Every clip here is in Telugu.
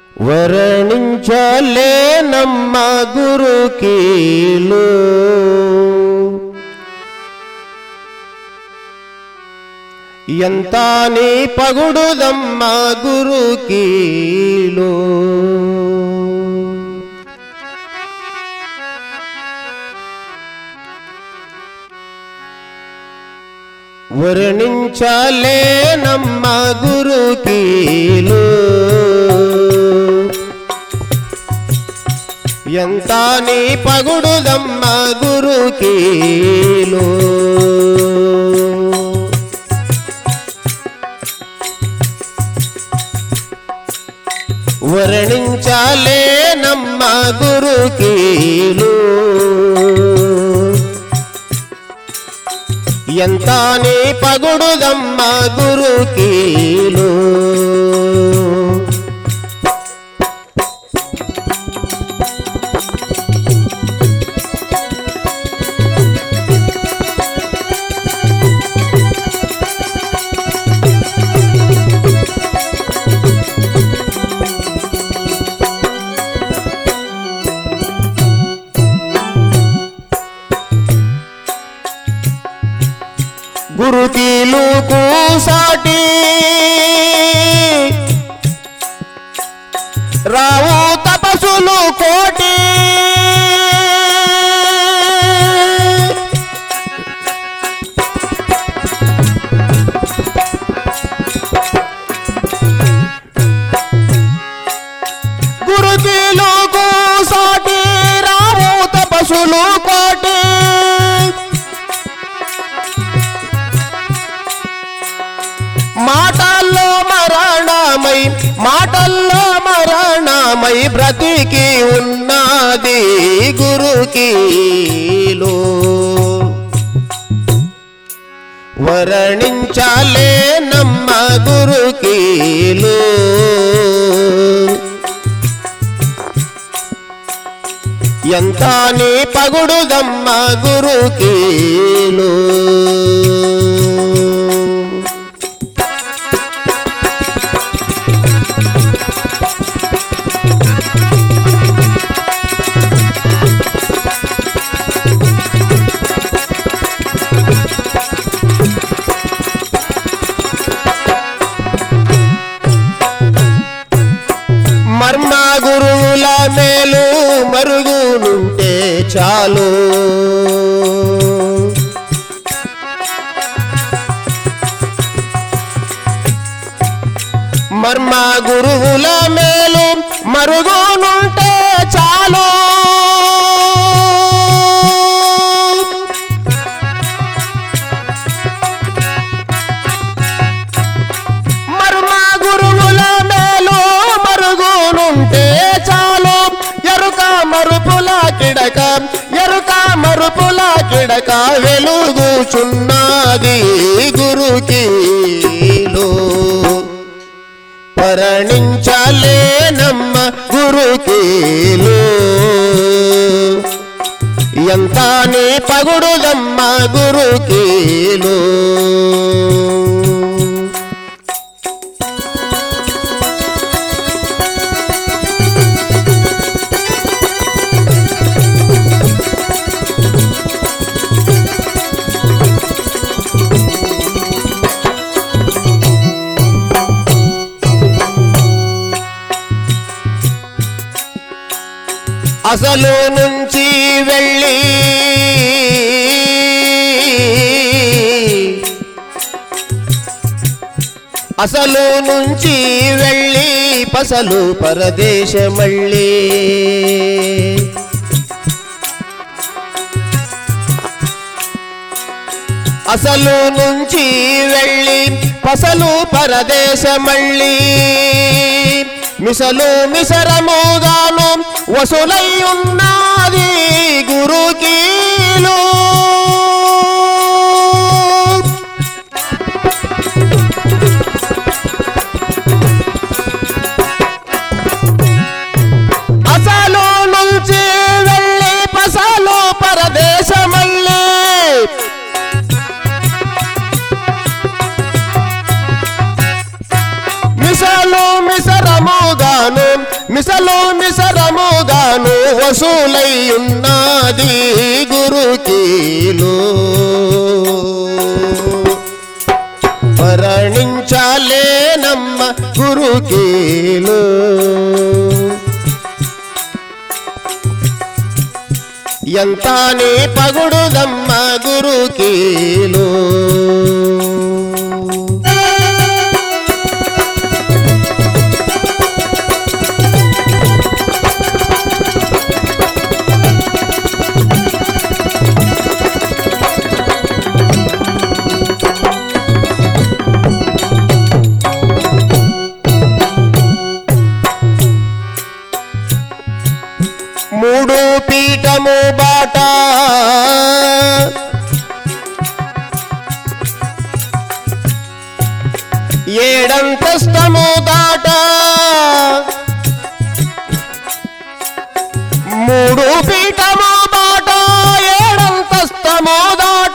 వర్ణించలేనమ్మ గురుకీలు ఎంత నీ పగుడుదమ్మ గురుకీలు వర్ణించలేనమ్మ గురుకీలు ఎంత నీ పగుడుదమ్మ గురుకీలు వర్ణించలేనమ్మ గురుకీలు ఎంత నీ పగుడుదమ్మ గురుకీలు గురుకీలు కూసాటి రావు తపసులు కోటి గురుకీలు కూసాటి రావు తపసులు కోటి మాటల్లో మరణమై మాటల్లో మరణమై బ్రతికి ఉన్నది గురుకీలు వర్ణించాలే నమ్మ గురుకీలు ఎంత నీ పగుడుదమ్మ గురుకీలు మర్మ గురువుల మేలు మరుగునుంటే చాలు మర్మ గురువుల మేలు మరుగునుంటే చాలు మర్మ గురువుల మేలు మరుగునుంటే చాలు ఎరుక మరుపుల కిడక ఎరుక మరుపుల కిడక వెలుగుచున్నది గురుకీలు పరణించలేనమ్మ గురుకీలు ఎంత నీ పగుడుదమ్మ గురుకీలు అసలు నుంచి వెళ్ళి అసలు నుంచి వెళ్ళి పసలు పరదేశమళ్ళీ అసలు నుంచి వెళ్ళి పసలు పరదేశమళ్ళీ మిసలు మిసరముగాను వసులై ఉన్నది గురుకీలు అసలు నుంచి వెళ్ళి పసలు పరదేశమళ్ళీ మిసలు మిసరముగాను మిసలు మిసరముగాను వసూలై ఉన్నది గురుకీలు మరణించాలేనమ్మ గురుకీలు ఎంత నీ పగుడుదమ్మ గురుకీలు మూడు పీఠము బాట ఏడంతస్తము దాట మూడు పీఠము బాట ఏడంతస్తము దాట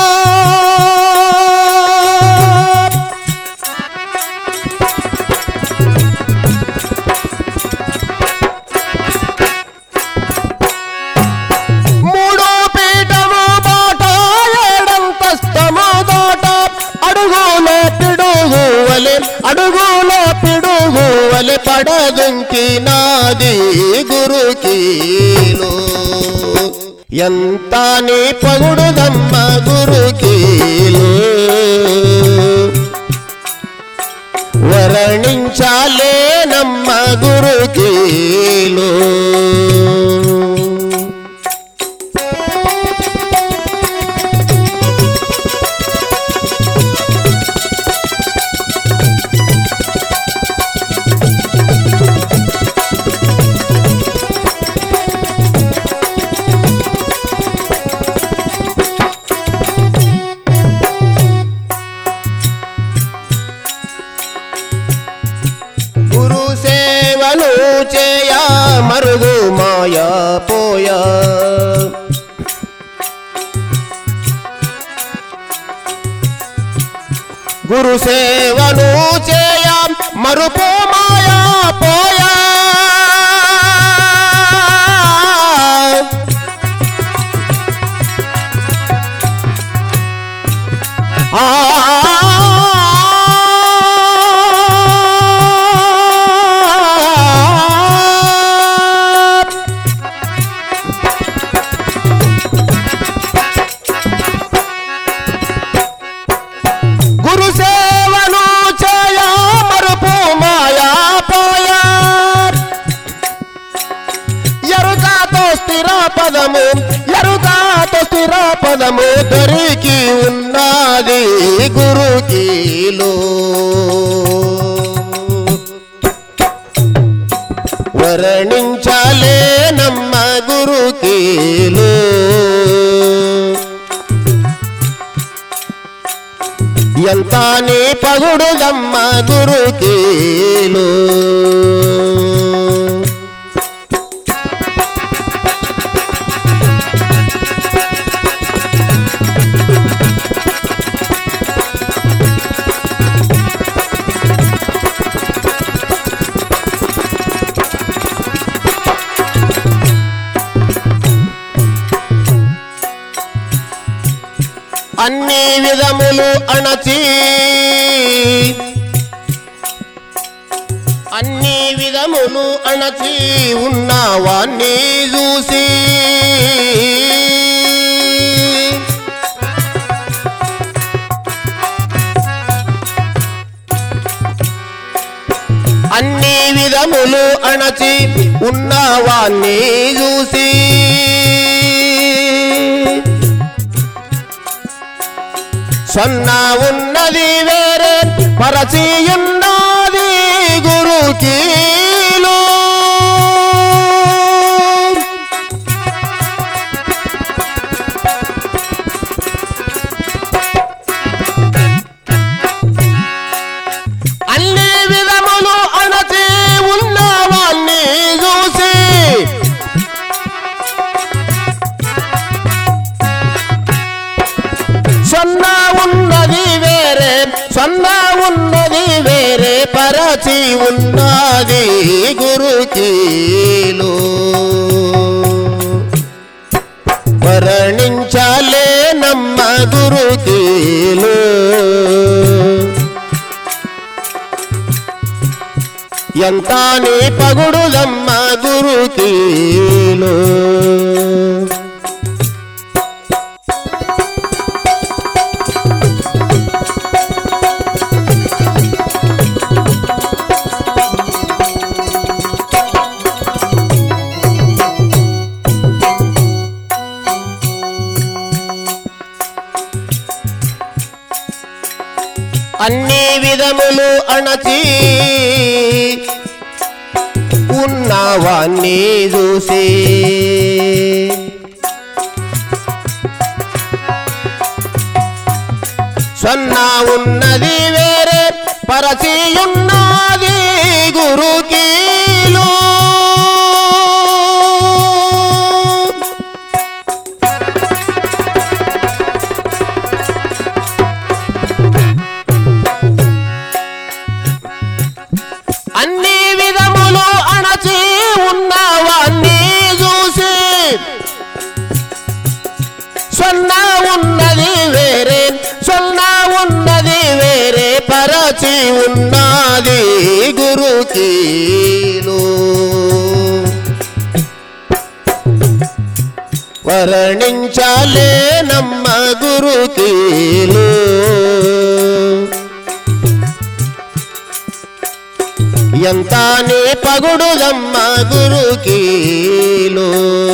మూడో పీఠము బాట ఏడంతస్తము దాట అడుగులో పిడుగువలె అడుగులో పిడుగువలె పడదుంకి నాది గురుకీలు ఎంత నీ పగుడుదమ్మ గురుకీలు వర్ణించాలేనమ్మ గురుకీలు గురు సేవలు చేయ మరుగు మాయా పోయా గురు సేవలు చేయ మరుపు మాయా పోయా గురు సేవను చేయ మరుపు మాయా పోయా ఎరుకాతో స్థిర పదము ఎరుకాతో స్థిర పదము దొరికి ఉన్నది గురుకీలు వర్ణించలేనమ్మ గురుకీలు ఎంత నీ పగుడుదమ్మ గురుకీలు అన్ని విధములు అణచి అన్ని విధములు అణచి ఉన్నవాన్ని చూసి అన్ని విధములు అణచి ఉన్నవాన్ని చూసి సొన్నా ఉన్నది వేరే పరచి ఉన్నది గురుకీలు అన్ని విధములు అణచి ఉన్నవాన్ని చూసి సొన్నా ఉన్నది వేరే సొన్నా ఉన్నది వేరే పరచి ఉన్నది గురు గురుకీలు వర్ణించలే నమ్మ గురుకీలు ఎంత నీ పగుడులమ్మ గురుకీలు అన్ని విధములు అణచి ఉన్నవాన్ని చూసి సన్నా ఉన్నది వేరే పరచి ఉన్నది గురుకీలు అన్ని విధములు అణచి ఉన్నవాన్ని చూసి సొన్నా ఉన్నది వేరే సొన్నా ఉన్నది వేరే పరచి ఉన్నది గురుకీలు వర్ణించాలే నమ్మ గురుకీలు ఎంత నీ పగుడుదమ్మ గురుకీలు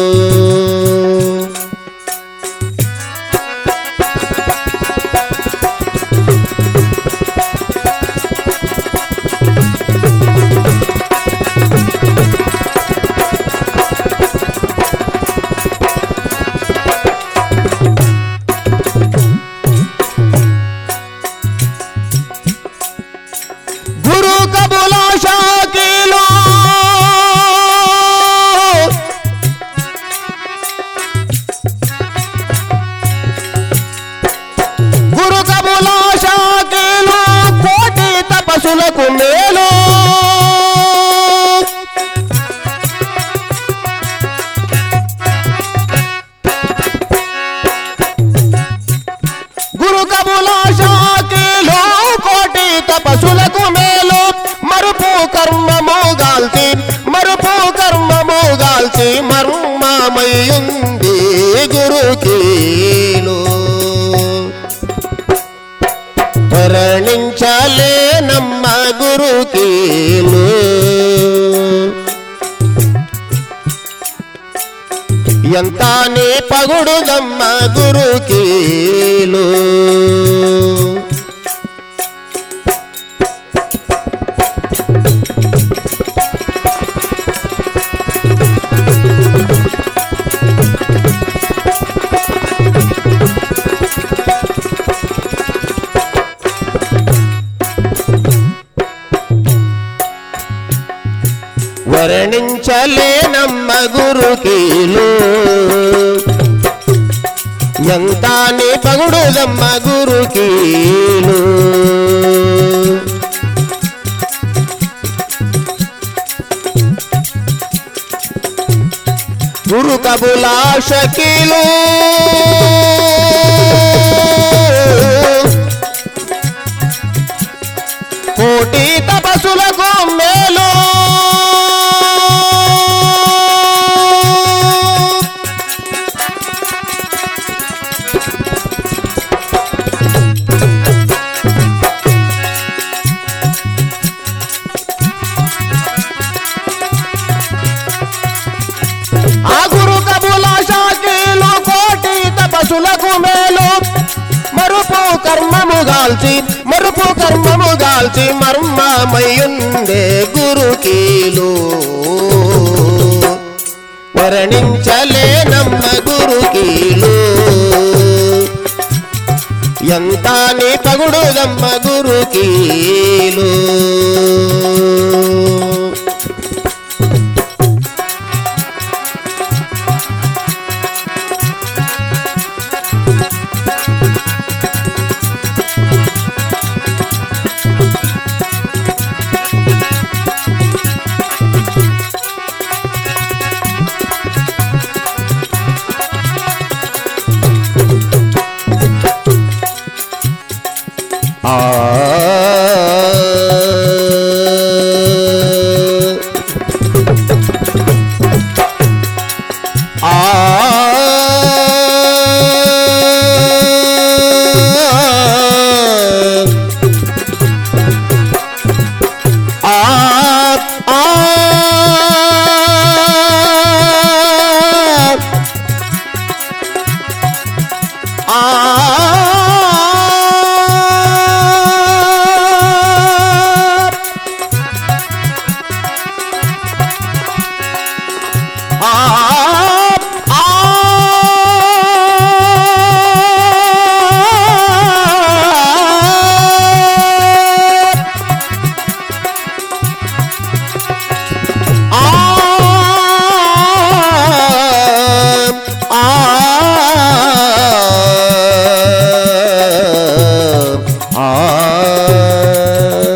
గురు కబుల షాకీలు గురు కబుల షాకీలు కోటి తపసులకు మేలు గురు కబుల షాకీలు కోటి తపసులకు మేలు మరుపు కర్మము గాల్చి మరుపు కర్మము గాల్చి మర్మమయ్యుంది గురుకీలు వర్ణించలే నమ్మ గురుకీలు ఎంత నీ పగుడుదమ్మ గురుకీలు వర్ణించలేనమ్మ గురుకీలు ఎంత నీ పగుడుదమ్మ గురుకీలు గురు కబులాషకీలు కోటి తపసులకు మేలు ఆ గురు కబుల షాకీలు కోటి తపసులకు మేలు మరుపు కర్మము గాల్చి మరుపు కర్మము గాల్చి మర్మమయ్యుండే గురుకీలు వర్ణించలేనమ్మ గురుకీలు ఎంత నీ పగుడుదమ్మ గురుకీలు ఆ ఆ ఆ ఆ